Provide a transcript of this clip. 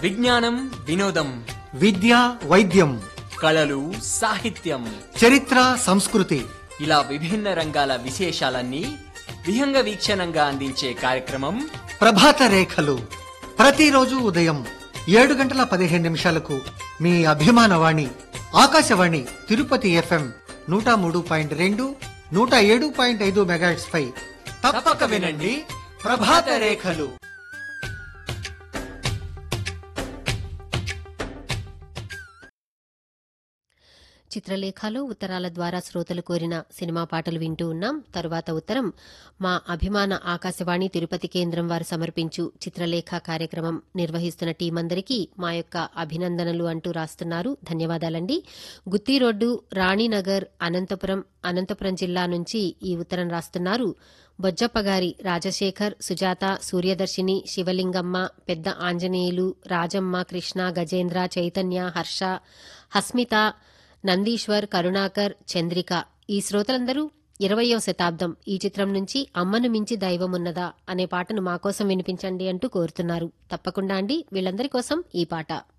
విజ్ఞానం వినోదం విద్య వైద్యం కళలు సాహిత్యం చరిత్ర సంస్కృతి ఇలా విభిన్న రంగాల విశేషాలన్నీ విహంగ వీక్షణంగా అందించే కార్యక్రమం ప్రభాత రేఖలు ప్రతిరోజు ఉదయం ఏడు గంటల పదిహేను నిమిషాలకు మీ అభిమాన వాణి ఆకాశవాణి తిరుపతి ఎఫ్ఎం నూట మూడు పాయింట్ రెండు నూట ఏడు పాయింట్ ఐదు మెగాట్స్ పై తప్పక వినండి ప్రభాత రేఖలు చిత్రలేఖలో ఉత్తరాల ద్వారా శ్రోతలు కోరిన సినిమా పాటలు వింటూ ఉన్నాం తరువాత ఉత్తరం మా అభిమాన ఆకాశవాణి తిరుపతి కేంద్రం వారు సమర్పించు చిత్రలేఖ కార్యక్రమం నిర్వహిస్తున్న టీం అందరికీ మా యొక్క అభినందనలు అంటూ రాస్తున్నారు ధన్యవాదాలండి గుత్తి రోడ్డు రాణినగర్ అనంతపురం అనంతపురం జిల్లా నుంచి ఈ ఉత్తరం రాస్తున్నారు బొజ్జప్పగారి రాజశేఖర్ సుజాత సూర్యదర్శిని శివలింగమ్మ పెద్ద ఆంజనేయులు రాజమ్మ కృష్ణ గజేంద్ర చైతన్య హర్ష హస్మిత నందీశ్వర్ కరుణాకర్ చంద్రిక ఈ శ్రోతలందరూ ఇరవయో శతాబ్దం ఈ చిత్రం నుంచి అమ్మను మించి దైవమున్నదా అనే పాటను మా కోసం వినిపించండి అంటూ కోరుతున్నారు తప్పకుండా అండి వీళ్ళందరి కోసం ఈ పాట